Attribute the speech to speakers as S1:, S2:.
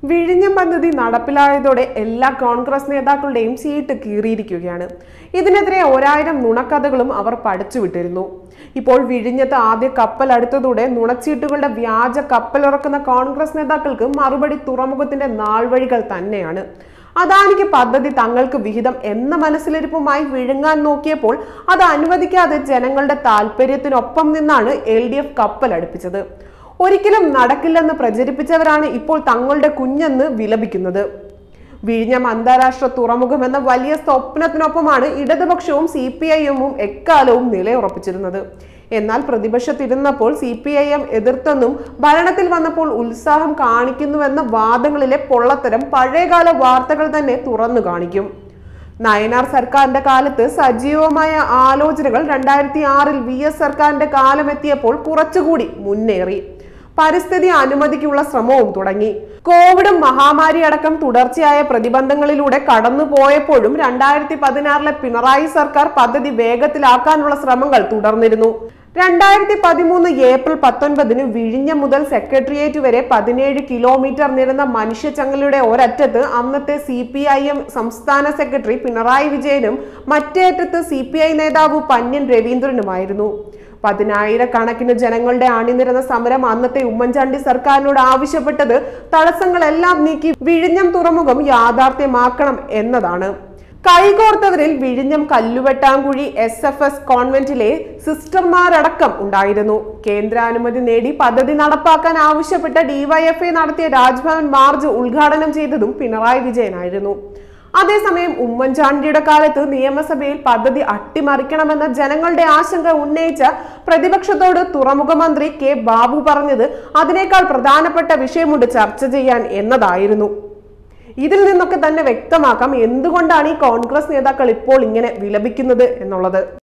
S1: വിഴിഞ്ഞം പദ്ധതി നടപ്പിലായതോടെ എല്ലാ കോൺഗ്രസ് നേതാക്കളുടെയും സീറ്റ് കീറിയിരിക്കുകയാണ് ഇതിനെതിരെ ഒരായിരം നുണക്കഥകളും അവർ പഠിച്ചുവിട്ടിരുന്നു ഇപ്പോൾ വിഴിഞ്ഞത്ത് ആദ്യ കപ്പൽ അടുത്തതോടെ നുണച്ചീട്ടുകളുടെ വ്യാജ കപ്പലിറക്കുന്ന കോൺഗ്രസ് നേതാക്കൾക്ക് മറുപടി തുറമുഖത്തിന്റെ നാൾവഴികൾ തന്നെയാണ് അദാനിക്ക് പദ്ധതി തങ്ങൾക്ക് വിഹിതം എന്ന മനസ്സിലിരിപ്പുമായി വിഴുങ്ങാൻ നോക്കിയപ്പോൾ അത് അനുവദിക്കാതെ ജനങ്ങളുടെ താല്പര്യത്തിനൊപ്പം നിന്നാണ് എൽ ഡി എഫ് കപ്പൽ അടുപ്പിച്ചത് ഒരിക്കലും നടക്കില്ലെന്ന് പ്രചരിപ്പിച്ചവരാണ് ഇപ്പോൾ തങ്ങളുടെ കുഞ്ഞെന്ന് വിലപിക്കുന്നത് വിഴിഞ്ഞം അന്താരാഷ്ട്ര തുറമുഖം എന്ന വലിയ സ്വപ്നത്തിനൊപ്പമാണ് ഇടതുപക്ഷവും സി പി ഐ എമ്മും എക്കാലവും നിലയുറപ്പിച്ചിരുന്നത് എന്നാൽ പ്രതിപക്ഷത്തിരുന്നപ്പോൾ സി പി ഐ എം എതിർത്തെന്നും ഭരണത്തിൽ വന്നപ്പോൾ ഉത്സാഹം കാണിക്കുന്നുവെന്ന വാദങ്ങളിലെ പൊള്ളത്തരം പഴയകാല വാർത്തകൾ തന്നെ തുറന്നു കാണിക്കും നയനാർ സർക്കാരിന്റെ കാലത്ത് സജീവമായ ആലോചനകൾ രണ്ടായിരത്തി ആറിൽ വി എസ് സർക്കാരിന്റെ കാലമെത്തിയപ്പോൾ കുറച്ചുകൂടി മുന്നേറി പരിസ്ഥിതി അനുമതിക്കുള്ള ശ്രമവും തുടങ്ങി കോവിഡും മഹാമാരി അടക്കം തുടർച്ചയായ പ്രതിബന്ധങ്ങളിലൂടെ കടന്നു പോയപ്പോഴും രണ്ടായിരത്തി പതിനാറിലെ പിണറായി സർക്കാർ പദ്ധതി വേഗത്തിലാക്കാനുള്ള ശ്രമങ്ങൾ തുടർന്നിരുന്നു രണ്ടായിരത്തി പതിമൂന്ന് ഏപ്രിൽ പത്തൊൻപതിന് വിഴിഞ്ഞം മുതൽ സെക്രട്ടേറിയറ്റ് വരെ പതിനേഴ് കിലോമീറ്റർ നീളുന്ന മനുഷ്യച്ചങ്ങലയുടെ ഒരറ്റത്ത് അന്നത്തെ സി പി ഐ എം സംസ്ഥാന സെക്രട്ടറി പിണറായി വിജയനും മറ്റേ അറ്റത്ത് സി പി ഐ നേതാവ് പന്യൻ രവീന്ദ്രനുമായിരുന്നു പതിനായിരക്കണക്കിന് ജനങ്ങളുടെ അണിനിരന്ന സമരം അന്നത്തെ ഉമ്മൻചാണ്ടി സർക്കാരിനോട് ആവശ്യപ്പെട്ടത് തടസ്സങ്ങളെല്ലാം നീക്കി വിഴിഞ്ഞം തുറമുഖം യാഥാർത്ഥ്യമാക്കണം എന്നതാണ് കൈകോർത്തവരിൽ വിഴിഞ്ഞം കല്ലുവെട്ടാങ്കുഴി എസ് എഫ് എസ് കോൺവെന്റിലെ സിസ്റ്റർമാരടക്കം ഉണ്ടായിരുന്നു കേന്ദ്രാനുമതി നേടി പദ്ധതി നടപ്പാക്കാൻ ആവശ്യപ്പെട്ട ഡിവൈഎഫ്ഐ നടത്തിയ രാജ്ഭവൻ മാർച്ച് ഉദ്ഘാടനം ചെയ്തതും പിണറായി വിജയനായിരുന്നു അതേസമയം ഉമ്മൻചാണ്ടിയുടെ കാലത്ത് നിയമസഭയിൽ പദ്ധതി അട്ടിമറിക്കണമെന്ന ജനങ്ങളുടെ ആശങ്ക ഉന്നയിച്ച പ്രതിപക്ഷത്തോട് തുറമുഖ മന്ത്രി കെ ബാബു പറഞ്ഞത് അതിനേക്കാൾ പ്രധാനപ്പെട്ട വിഷയമുണ്ട് ചർച്ച ചെയ്യാൻ എന്നതായിരുന്നു ഇതിൽ നിന്നൊക്കെ തന്നെ വ്യക്തമാക്കാം എന്തുകൊണ്ടാണ് ഈ കോൺഗ്രസ് നേതാക്കൾ ഇപ്പോൾ ഇങ്ങനെ വിലപിക്കുന്നത് എന്നുള്ളത്